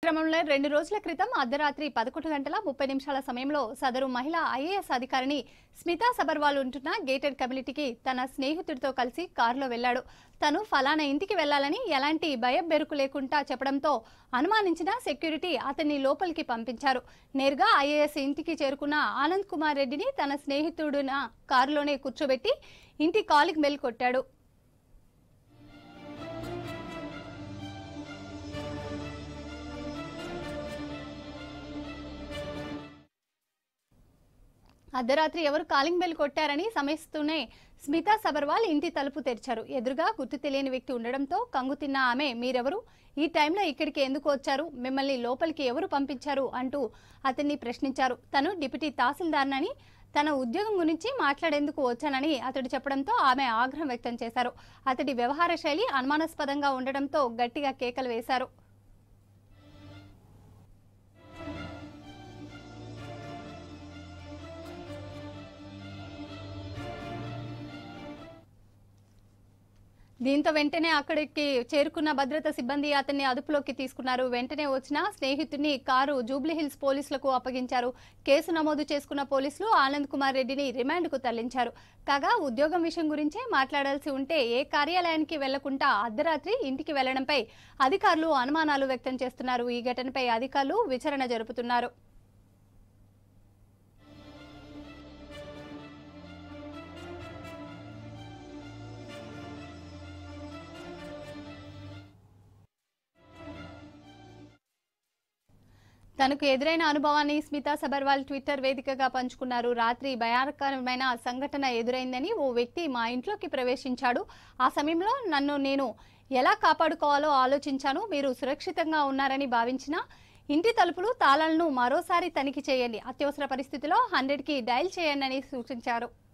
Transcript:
క్రమంలో రెండు రోజుల క్రితం అర్ధరాత్రి పదకొండు గంటల ముప్పై నిమిషాల సమయంలో సదరు మహిళా ఐఏఎస్ అధికారిని స్మితా సబర్వాల్ ఉంటున్న గేటెడ్ కమ్యూనిటీకి తన స్నేహితుడితో కలిసి కారులో వెళ్లాడు తను ఫలానా ఇంటికి వెళ్లాలని ఎలాంటి భయం బెరుకు లేకుండా చెప్పడంతో అనుమానించిన సెక్యూరిటీ అతన్ని లోపలికి పంపించారు నేరుగా ఐఏఎస్ ఇంటికి చేరుకున్న ఆనంద్ కుమార్ రెడ్డిని తన స్నేహితుడిన కారులోనే కూర్చోబెట్టి ఇంటి కాలికి బెల్ కొట్టాడు అర్ధరాత్రి ఎవరు కాలింగ్ బెల్ కొట్టారని సమయిస్తూనే స్మితా సబర్వాల్ ఇంటి తలుపు తెరిచారు ఎదురుగా గుర్తు తెలియని వ్యక్తి ఉండడంతో కంగు తిన్న ఆమె మీరెవరు ఈ టైంలో ఇక్కడికి ఎందుకు వచ్చారు మిమ్మల్ని లోపలికి ఎవరు పంపించారు అంటూ అతన్ని ప్రశ్నించారు తను డిప్యూటీ తహసీల్దార్నని తన ఉద్యోగం గురించి మాట్లాడేందుకు వచ్చానని అతడు చెప్పడంతో ఆమె ఆగ్రహం వ్యక్తం చేశారు అతడి వ్యవహార శైలి అనుమానాస్పదంగా ఉండడంతో గట్టిగా కేకలు వేశారు దీంతో వెంటనే అక్కడికి చేరుకున్న భద్రతా సిబ్బంది అతన్ని అదుపులోకి తీసుకున్నారు వెంటనే వచ్చిన స్నేహితుడిని కారు జూబ్లీహిల్స్ పోలీసులకు అప్పగించారు కేసు నమోదు చేసుకున్న పోలీసులు ఆనంద్ కుమార్ రెడ్డిని రిమాండ్కు తరలించారు కాగా ఉద్యోగం విషయం గురించే మాట్లాడాల్సి ఉంటే ఏ కార్యాలయానికి వెళ్లకుండా అర్ధరాత్రి ఇంటికి వెళ్లడంపై అధికారులు అనుమానాలు వ్యక్తం చేస్తున్నారు ఈ ఘటనపై అధికారులు విచారణ జరుపుతున్నారు తనకు ఎదురైన అనుభవాన్ని స్మితా సబర్వాల్ ట్విట్టర్ వేదికగా పంచుకున్నారు రాత్రి భయానకరమైన సంఘటన ఎదురైందని ఓ వ్యక్తి మా ఇంట్లోకి ప్రవేశించాడు ఆ సమయంలో నన్ను నేను ఎలా కాపాడుకోవాలో ఆలోచించాను మీరు సురక్షితంగా ఉన్నారని భావించిన ఇంటి తలుపులు తాళాలను మరోసారి తనిఖీ చేయండి అత్యవసర పరిస్థితిలో హండ్రెడ్కి డయల్ చేయండి అని సూచించారు